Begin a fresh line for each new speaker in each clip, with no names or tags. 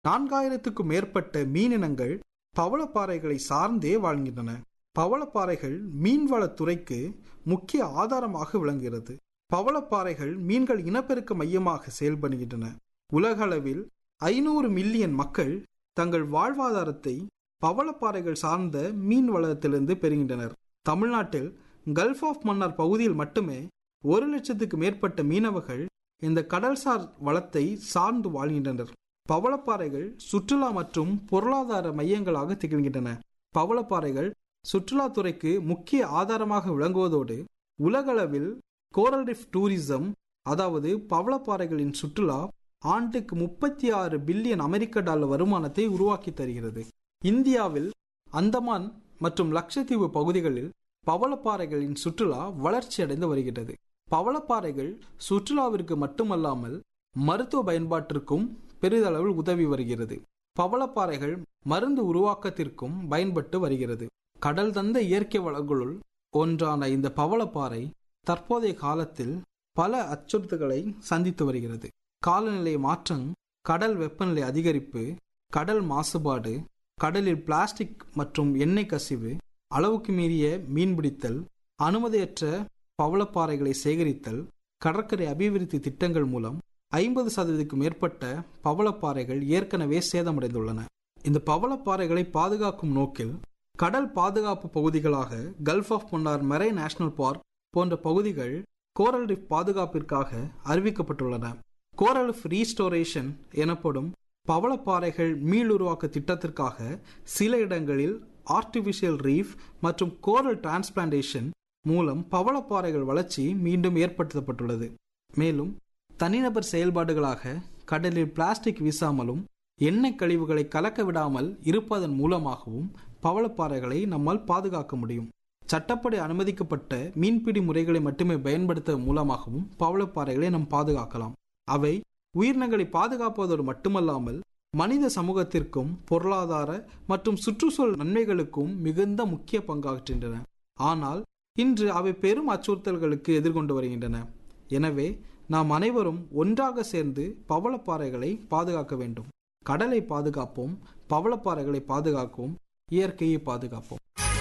நான்காயிரத்துக்கும் மேற்பட்ட மீனினங்கள் பவளப்பாறைகளை சார்ந்தே வாழ்கின்றன பவளப்பாறைகள் மீன்வளத்துறைக்கு முக்கிய ஆதாரமாக விளங்குகிறது பவளப்பாறைகள் மீன்கள் இனப்பெருக்க மையமாக செயல்படுகின்றன உலகளவில் ஐநூறு மில்லியன் மக்கள் தங்கள் வாழ்வாதாரத்தை பவளப்பாறைகள் சார்ந்த மீன் வளத்திலிருந்து பெறுகின்றனர் தமிழ்நாட்டில் கல்ஃப் ஆஃப் மன்னார் பகுதியில் மட்டுமே ஒரு லட்சத்துக்கு மேற்பட்ட மீனவர்கள் இந்த கடல்சார் வளத்தை சார்ந்து வாழ்கின்றனர் பவளப்பாறைகள் சுற்றுலா மற்றும் பொருளாதார மையங்களாக திகழ்கின்றன பவளப்பாறைகள் சுற்றுலாத்துறைக்கு முக்கிய ஆதாரமாக விளங்குவதோடு உலகளவில் கோரல் ரிஃப் டூரிசம் அதாவது பவளப்பாறைகளின் சுற்றுலா ஆண்டுக்கு முப்பத்தி ஆறு பில்லியன் அமெரிக்க டாலர் வருமானத்தை உருவாக்கி தருகிறது இந்தியாவில் அந்தமான் மற்றும் லட்சத்தீவு பகுதிகளில் பவளப்பாறைகளின் சுற்றுலா வளர்ச்சியடைந்து வருகிறது பவளப்பாறைகள் சுற்றுலாவிற்கு மட்டுமல்லாமல் மருத்துவ பயன்பாட்டிற்கும் பெரிதளவில் உதவி வருகிறது பவளப்பாறைகள் மருந்து உருவாக்கத்திற்கும் பயன்பட்டு வருகிறது கடல் தந்த இயற்கை வளங்களுள் ஒன்றான இந்த பவளப்பாறை தற்போதைய காலத்தில் பல அச்சுறுத்தல்களை சந்தித்து வருகிறது காலநிலை மாற்றம் கடல் வெப்பநிலை அதிகரிப்பு கடல் மாசுபாடு கடலில் பிளாஸ்டிக் மற்றும் எண்ணெய் கசிவு அளவுக்கு மீறிய மீன்பிடித்தல் அனுமதியற்ற பவளப்பாறைகளை சேகரித்தல் கடற்கரை அபிவிருத்தி திட்டங்கள் மூலம் ஐம்பது சதவீதத்துக்கும் மேற்பட்ட பவளப்பாறைகள் ஏற்கனவே சேதமடைந்துள்ளன இந்த பவளப்பாறைகளை பாதுகாக்கும் நோக்கில் கடல் பாதுகாப்பு பகுதிகளாக gulf of Mannar marine national park போன்ற பகுதிகள் கோரல் ரிஃப் பாதுகாப்பிற்காக அறிவிக்கப்பட்டுள்ளன கோரல் ரிஃப் ரீஸ்டோரேஷன் எனப்படும் பவளப்பாறைகள் மீளுருவாக்க திட்டத்திற்காக சில இடங்களில் ஆர்டிபிஷியல் ரீஃப் மற்றும் கோரல் டிரான்ஸ்பிளான்டேஷன் மூலம் பவளப்பாறைகள் வளர்ச்சி மீண்டும் ஏற்படுத்தப்பட்டுள்ளது மேலும் தனிநபர் செயல்பாடுகளாக கடலில் பிளாஸ்டிக் வீசாமலும் எண்ணெய் கழிவுகளை கலக்க விடாமல் இருப்பதன் மூலமாகவும் பவளப்பாறைகளை நம்மால் பாதுகாக்க முடியும் சட்டப்படி அனுமதிக்கப்பட்ட மீன்பிடி முறைகளை மட்டுமே பயன்படுத்த மூலமாகவும் பவளப்பாறைகளை நாம் பாதுகாக்கலாம் அவை உயிரினங்களை பாதுகாப்பதோடு மட்டுமல்லாமல் மனித சமூகத்திற்கும் பொருளாதார மற்றும் சுற்றுச்சூழல் நன்மைகளுக்கும் மிகுந்த முக்கிய பங்காற்றுகின்றன ஆனால் இன்று அவை பெரும் அச்சுறுத்தல்களுக்கு எதிர்கொண்டு வருகின்றன எனவே நாம் அனைவரும் ஒன்றாக சேர்ந்து பவளப்பாறைகளை பாதுகாக்க வேண்டும் கடலை பாதுகாப்போம் பவளப்பாறைகளை பாதுகாப்போம் இயற்கையை பாதுகாப்போம்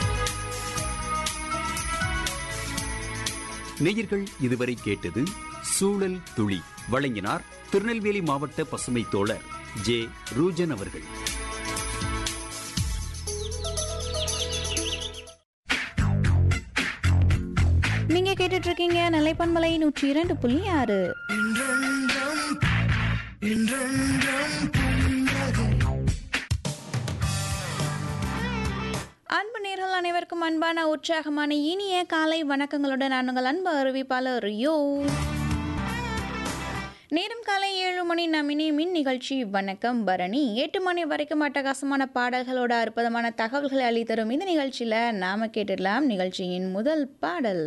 நேயர்கள் இதுவரை கேட்டது சூழல் துளி வழங்கினார் திருநெல்வேலி மாவட்ட பசுமை தோழர் ஜே ரூஜன் அவர்கள்
நீங்க கேட்டுட்டு இருக்கீங்க நிலைப்பன்மலை நூற்றி இரண்டு புள்ளி ஆறு அன்பு நேர்கள் அனைவருக்கும் அன்பான உற்சாகமான இனிய காலை வணக்கங்களுடன் நான் உங்கள் அன்பு அறிவிப்பாளர் யோ நேரம் காலை ஏழு மணி நாம் இனிமின் நிகழ்ச்சி வணக்கம் பரணி எட்டு மணி வரைக்கும் அட்டகாசமான பாடல்களோட அற்புதமான தகவல்களை அளித்தரும் இந்த நிகழ்ச்சியில் நாம கேட்டுடலாம் நிகழ்ச்சியின் முதல் பாடல்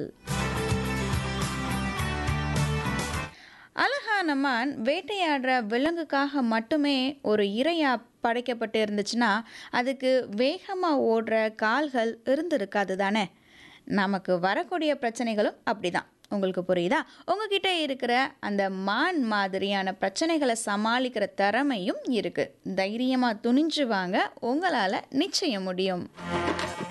அழகான மான் வேட்டையாடுற விலங்குக்காக மட்டுமே ஒரு இரையா படைக்கப்பட்டு இருந்துச்சுன்னா அதுக்கு வேகமாக ஓடுற கால்கள் இருந்திருக்காது தானே நமக்கு வரக்கூடிய பிரச்சனைகளும் அப்படிதான் உங்களுக்கு புரியுதா உங்ககிட்ட இருக்கிற அந்த மான் மாதிரியான பிரச்சனைகளை சமாளிக்கிற திறமையும் இருக்கு தைரியமாக துணிஞ்சு வாங்க உங்களால் நிச்சயம் முடியும்